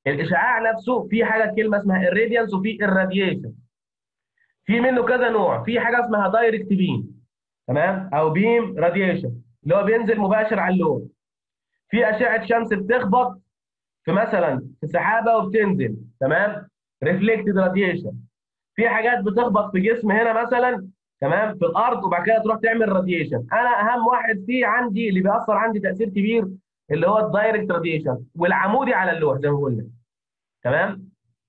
الاشعاع نفسه في حاجه كلمه اسمها الراديانس وفي الراديشن في منه كذا نوع في حاجه اسمها دايركت بيم تمام او بيم راديشن اللي هو بينزل مباشر على اللون في اشعه شمس بتخبط في مثلا في سحابه وبتنزل تمام ريفلكتد راديشن في حاجات بتخبط في جسم هنا مثلا تمام في الارض وبعد كده تروح تعمل راديشن انا اهم واحد فيه عندي اللي بيأثر عندي تاثير كبير اللي هو الدايركت راديشن والعمودي على اللوح زي ما قلنا تمام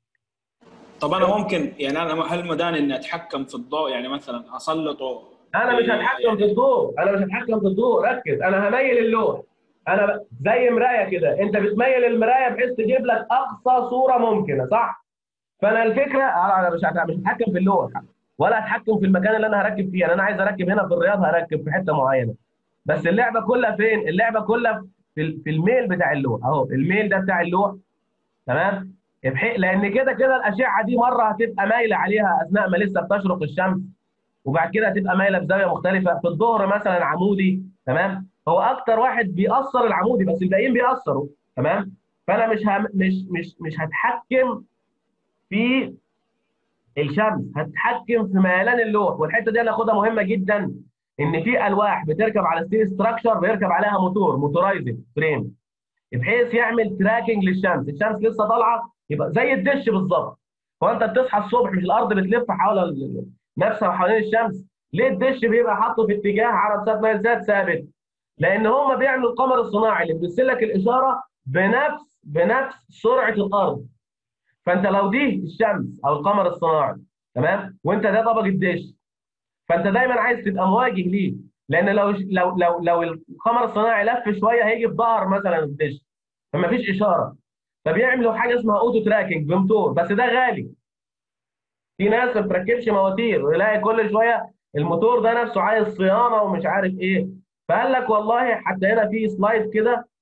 طب انا ممكن يعني انا هل مداني اني اتحكم في الضوء يعني مثلا اسلطه انا مش هتحكم في الضوء انا مش هتحكم في الضوء ركز انا هميل اللوح انا ب... زي مرايه كده انت بتميل المرايه بحيث تجيب لك اقصى صوره ممكنه صح فانا الفكره انا مش هت- مش هتحكم في اللوح ولا هتحكم في المكان اللي انا هركب فيه يعني انا عايز اركب هنا في الرياض هركب في حته معينه بس اللعبه كلها فين اللعبه كلها في ال- في الميل بتاع اللوح اهو الميل ده بتاع اللوح تمام بحيث لان كده كده الاشعه دي مره هتبقى مايله عليها اثناء ما لسه بتشرق الشمس وبعد كده هتبقى مايله بزاويه مختلفه في الظهر مثلا عمودي تمام هو اكتر واحد بيأثر العمودي بس الباقيين بيأثروا تمام فانا مش هم مش مش مش هتحكم في الشمس هتحكم في ميلان اللوح والحته دي انا اخدها مهمه جدا ان في الواح بتركب على ستيل ستراكشر بيركب عليها موتور موتورايزد فريم بحيث يعمل تراكنج للشمس الشمس لسه طالعه يبقى زي الدش بالظبط هو انت بتصحى الصبح مش الارض بتلف حول ال- نفسها وحوالين الشمس ليه الدش بيبقى حاطه في اتجاه عرض ذات ميل ذات ثابت لان هم بيعملوا القمر الصناعي اللي بيرسل لك الاشاره بنفس بنفس سرعه الارض فانت لو دي الشمس او القمر الصناعي تمام وانت ده طبق الدش فانت دايما عايز تبقى مواجه ليه لان لو لو لو لو القمر الصناعي لف شويه هيجي في ظهر مثلا الدش فما فيش اشاره فبيعملوا حاجه اسمها اوتو تراكنج بموتور بس ده غالي في ناس ما بتركبش مواتير ويلاقي كل شويه الموتور ده نفسه عايز صيانه ومش عارف ايه فقال لك والله حتى هنا في سلايد كده